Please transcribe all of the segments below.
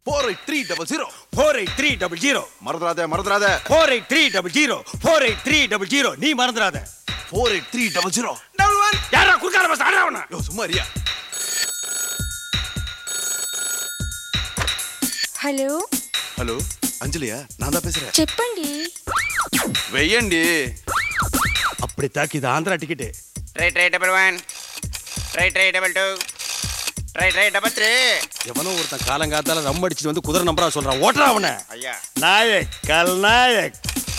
Four eight three double zero four eight three double zero மறந்துடாத மறந்துடாத four eight three double zero four eight three double zero நீ மறந்துடாத four eight three double zero double one யாரா குறுக்கால bus ஆடுறவனா யோ சும்மா Riya hello hello అంజలియా నాదా పేసరా చెప్పండి వెయ్యండి அப்படி தாக்கி இது Andhra ticket three three double one three three double two three three double three எவனோ ஒருத்தன் காலங்காத்தால ரம் அடிச்சுட்டு வந்து குதிரை நம்பரா சொல்றான் ஓட்டுறா அவனை అయ్యా நாயக் கல் நாயக்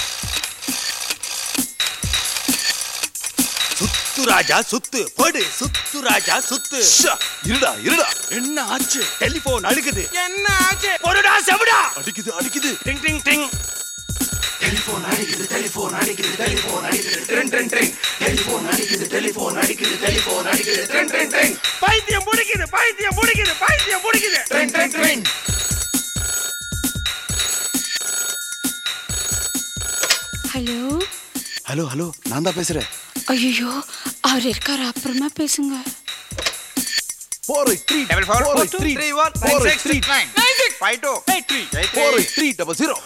சுத்து ராஜா சுத்து படு சுத்து ராஜா சுத்து ஷா, இருடா இருடா என்ன ஆச்சு டெலிபோன் அழுகுது ఎన్న ఆచే பொருடா செவிடா அடிக்குது அடிக்குது டிங் டிங் டிங் பைத்தியம் முடிக்குது பைத்தியம் முடிக்குது பைத்தியம் முடிக்குது ஹலோ ஹலோ ஹலோ நான் தான் பேசுறேன் ஐயோ அவர் இருக்காரு அப்புறமா பேசுங்க four eight three double four four eight three three one four nine eight three six nine nine six five two eight three eight four eight three double zero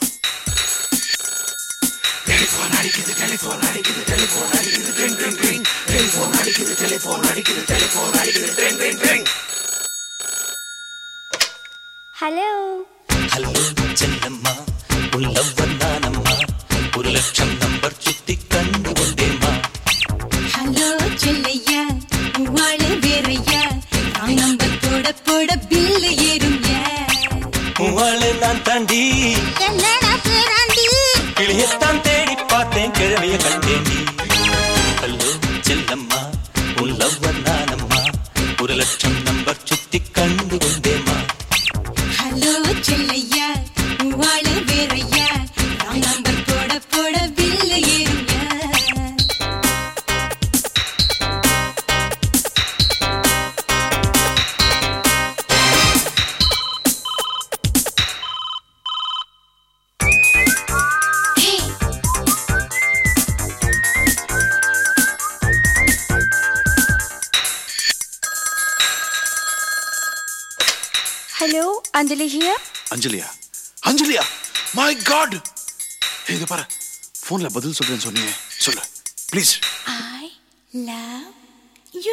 hello hello Chellamma உள்ளவன்னானம்மா ஒரு லட்சம் நம்பர் சுத்தி கண்டு கொண்டேம்மா hello Chellaiah உவாளே வேறையா நான் number போட போட bill ஏறும்யா உவாளை நான் தாண்டி என்னடா பேராண்டி கிளியத்தான் தேடி பார்த்தேன் கிழவிய கண்டேண்டி ஹலோ செல்லம்மா உள்ளவன்னானம்மா ஒரு லட்சம் நம்பர் சுத்தி கண்டு கொண்டேம்மா ஹலோ செல்லையா உவாளே வேறையா நான் நம்பர் போட போட பில்லு ஏறும்யா ஹலோ அஞ்சலி ஹியர் அஞ்சலியா அஞ்சலியா மை காட் இது பாரு ஃபோன்ல பதில் சொல்றேன்னு சொன்னீங்க சொல்லு ப்ளீஸ் ஐ லவ் யூ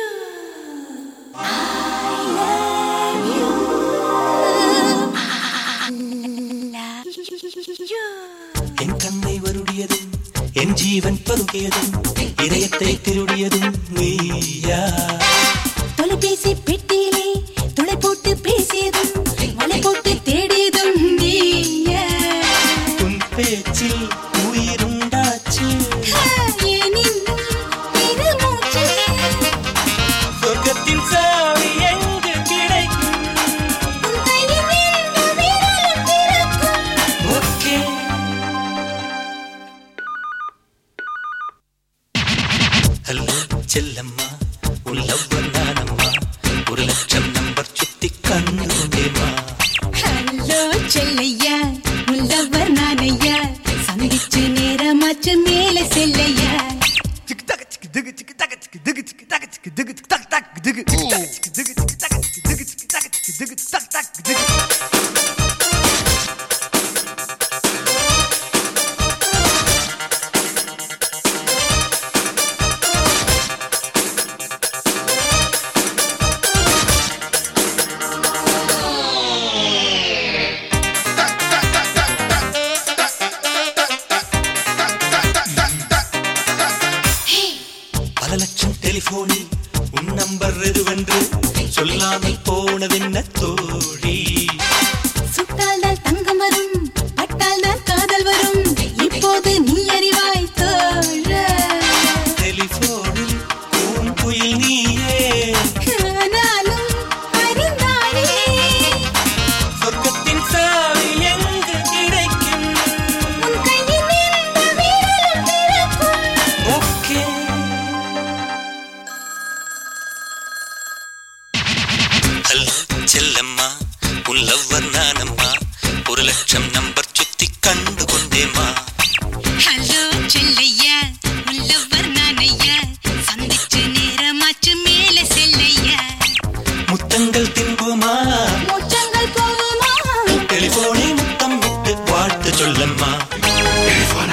என் கண்ணை வருடியதும் என் ஜீவன் பருகியதும் இதயத்தை திருடியதும் நீயா தொலைபேசி பெட்டியிலே துளை போட்டு பேசியதும் மலை போட்டு தேடியதும் நீயா உன் பேச்சில் உயிருண்டாச்சு ஏன் இன்னும் பெருமூச்சு? சொர்க்கத்தின் சாவி எங்கு கிடைக்கும் உன் கையில் எந்த விரலும் திறக்கும்? ஓகே ஹலோ செல்லம்மா உள்ளவர் நானம்மா ஒரு லட்சம் நம்பர் சுத்தி கண்ணுண்டேமா ஹலோ செல்லையா உள்ளவர் நானையா சந்திச்சு நேரமாச்சு மேல செல்லையா பல லட்சம் டெலிபோனில் உன் நம்பர் எதுவென்று சொல்லாமல் போனதென்ன தோழி சுட்டால் தான் தங்கம் வரும் பட்டால் தான் காதல் வரும் இப்போது நீ அறிவாய் தோழ டெலிபோனில் உன் குயில் நீயே ஆனாலும் அறிந்தாயே சொர்க்கத்தின் சாவி எங்கு கிடைக்கும் உன் கையில் எந்த விரலும் திறக்கும் ஓகே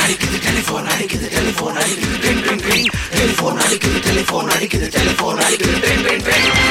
அடிக்குது டெலிபோன் அடிக்குது டெலிபோன் அடிக்குது ட்ரிங் ட்ரிங் ட்ரிங் டெலிபோன் அடிக்குது டெலிபோன் அடிக்குது டெலிபோன் அடிக்குது ட்ரிங் ட்ரிங் ட்ரிங்